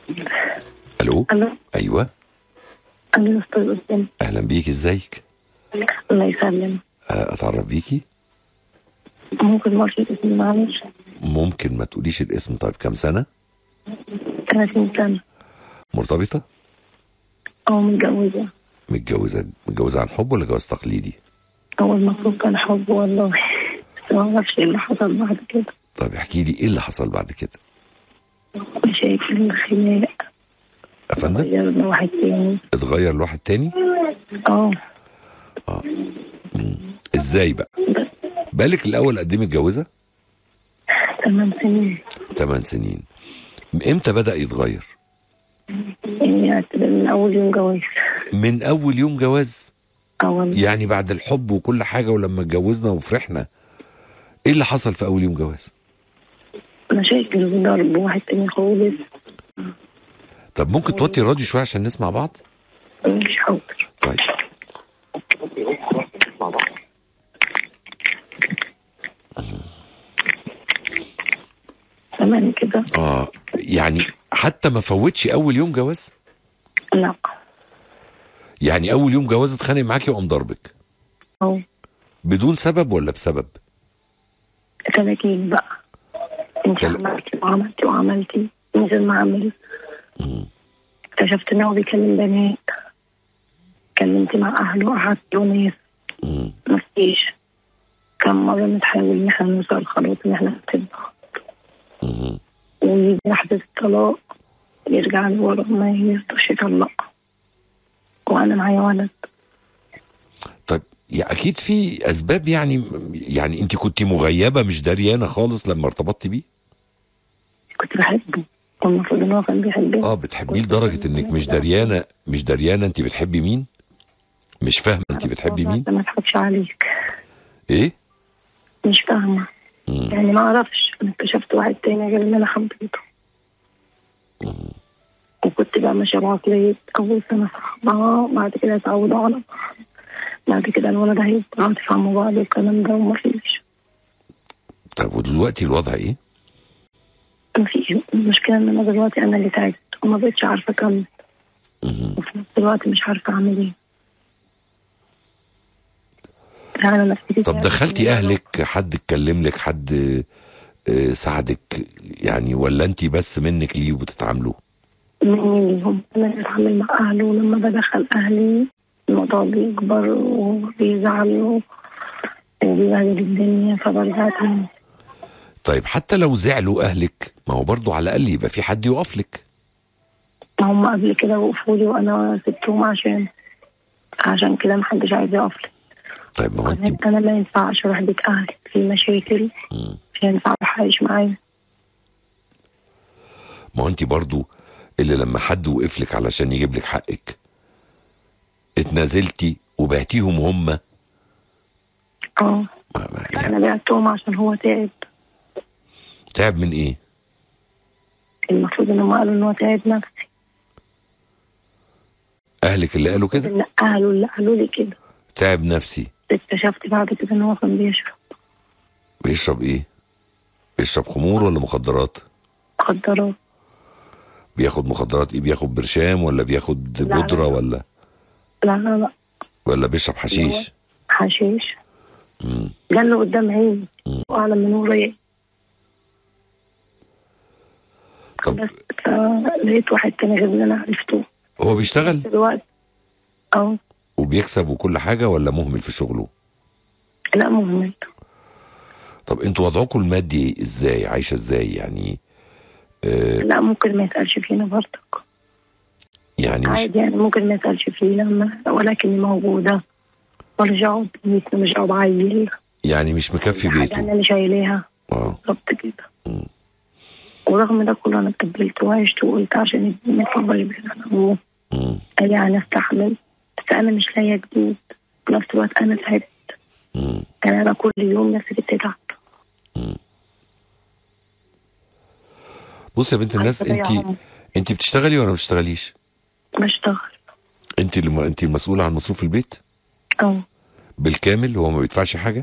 الو الو ايوه انا استاذ اسامه اهلا بيك ازيك الله يسلم آه، اتعرف بيكي ممكن ما في اسمي معلش ممكن ما تقوليش الاسم طيب كام سنه 30 سنه مرتبطه او متجوزه متجوزه متجوزه عن حب ولا جواز تقليدي هو المفروض كان حب والله بس ما اعرفش ايه اللي حصل بعد كده طيب احكي لي ايه اللي حصل بعد كده مشاكل خناق يا فندم غيرنا واحد تاني اتغير لواحد تاني اه ازاي بقى بالك الاول قد ايه متجوزه ثمان سنين 8 سنين امتى بدا يتغير يعني اعتبر من اول يوم جواز من اول يوم جواز اول يعني بعد الحب وكل حاجه ولما اتجوزنا وفرحنا ايه اللي حصل في اول يوم جواز مشاكل وضرب واحد تاني خالص طب ممكن توطي الراديو شويه عشان نسمع بعض مش حاضر طيب تمام كده اه يعني حتى ما فوتش اول يوم جواز لا يعني اول يوم جواز اتخانق معاكي وقام ضربك اه بدون سبب ولا بسبب 30 بقى انت تل- عملتي وعملتي وعملتي نزل ما عمل اكتشفت ان هو بيكلم بنات كلمت مع اهله قعدت له ناس مم. مفيش كم مرة نتحاول ان احنا نوصل خلاص ان احنا نسيب بعض مم. ويجي لحظة الطلاق يرجع لي ورا ما يرضاش يطلق وانا معايا ولد طيب يا اكيد في اسباب يعني يعني انت كنت مغيبه مش دريانه خالص لما ارتبطتي بيه كنت بحبه والمفروض ان هو كان بيحبني اه بتحبيه لدرجه انك مش دريانه مش دريانه انت بتحبي مين مش فاهمه انت بتحبي مين ما اضحكش عليك ايه مش فاهمة مم. يعني ما اعرفش انا اكتشفت واحد تاني غير اللي انا حبيته وكنت بقى ماشية بعقلية أول سنة صاحبها بعد كده اتعودوا على بعض بعد كده الولد هيبقى تفهموا بعض والكلام ده ومفيش طب ودلوقتي الوضع ايه مفيش المشكلة إن أنا دلوقتي أنا اللي تعبت وما بقتش عارفة أكمل مم. وفي نفس الوقت مش عارفة أعمل إيه يعني أنا نفسيتي طب تعبت. دخلتي اهلك حد اتكلم لك حد آه، ساعدك يعني ولا انت بس منك ليه وبتتعاملوا مني ليهم أنا اللي بتعامل مع أهله ولما بدخل أهلي الموضوع بيكبر وبيزعل و- وبيبهدل الدنيا فبرجع تاني طيب حتى لو زعلوا اهلك ما هو برضو على الاقل يبقى في حد يقف لك هم قبل كده وقفوا لي وانا سبتهم عشان عشان كده محدش عايز يقف لي طيب ما هو انت انا ما ينفعش اروح بيت اهلي في مشاكل مم. مش هينفع اروح اعيش معايا ما هو انت برضو اللي لما حد وقف لك علشان يجيب لك حقك اتنازلتي وبعتيهم هم اه ما- ما- يعني انا بعتهم عشان هو تعب تعب من ايه المفروض ان هم قالوا ان هو تعب نفسي اهلك اللي قالوا كده ان اهله اللي قالوا لي كده تعب نفسي اكتشفت بعد كده ان هو كان بيشرب بيشرب ايه بيشرب خمور ولا مخدرات مخدرات بياخد مخدرات ايه بياخد برشام ولا بياخد لا، لا، بودره لا. ولا لا لا لا ولا بيشرب حشيش حشيش مم. جاله قدام عيني مم. واعلى من ورايا طب بس فلقيت واحد تاني غير اللي انا عرفته هو بيشتغل دلوقتي اه وبيكسب وكل حاجه ولا مهمل في شغله لا مهمل طب انتوا وضعكم المادي ازاي عايشه ازاي يعني آه لا ممكن ما يسألش فينا برضك يعني مش عادي يعني ممكن ما يسألش فينا ما- ولكني موجودة وارجع بيتنا مش أو بعيل يعني مش مكفي حاجة بيته أنا اللي شايلاها اه بالظبط كده ورغم ده كله أنا اتقبلت وعشت وقلت عشان ابني ما يكبرش بعيد عن أبوه مم. قال يعني أستحمل بس أنا مش لاقية جديد في نفس الوقت أنا تعبت مم. يعني أنا كل يوم نفسي بتتعب بص يا بنت الناس عايزة انت أضيعهم. انت بتشتغلي ولا ما بتشتغليش بشتغل انت اللي انت المسؤوله عن مصروف البيت أه بالكامل هو ما بيدفعش حاجه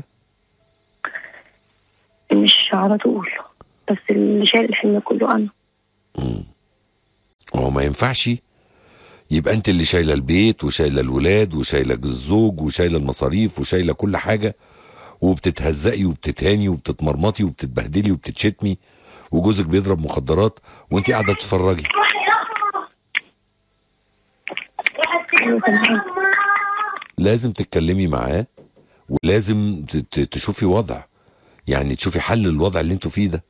مش على طول بس اللي شايل الحمل كله أنا مم. هو ما ينفعش يبقى انت اللي شايله البيت وشايله الولاد وشايله الزوج وشايله المصاريف وشايله كل حاجه وبتتهزقي وبتتهاني وبتتمرمطي وبتتبهدلي وبتتشتمي وجوزك بيضرب مخدرات وانت قاعده تتفرجي أيوة تمام لازم تتكلمي معاه ولازم ت- ت- تشوفي وضع يعني تشوفي حل الوضع اللي انتوا فيه ده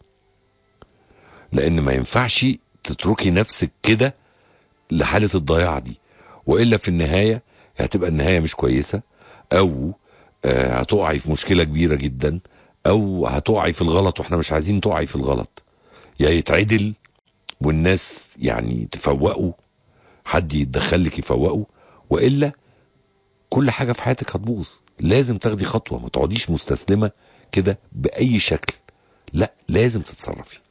لان ما ينفعش تتركي نفسك كده لحالة الضياع دي والا في النهاية هتبقى النهاية مش كويسة او آه، هتقعي في مشكلة كبيرة جدا او هتقعي في الغلط واحنا مش عايزين تقعي في الغلط يا يتعدل والناس يعني تفوقوا حد يتدخل لك يفوقه والا كل حاجه في حياتك هتبوظ لازم تاخدي خطوه ما تقعديش مستسلمه كده باي شكل لا لازم تتصرفي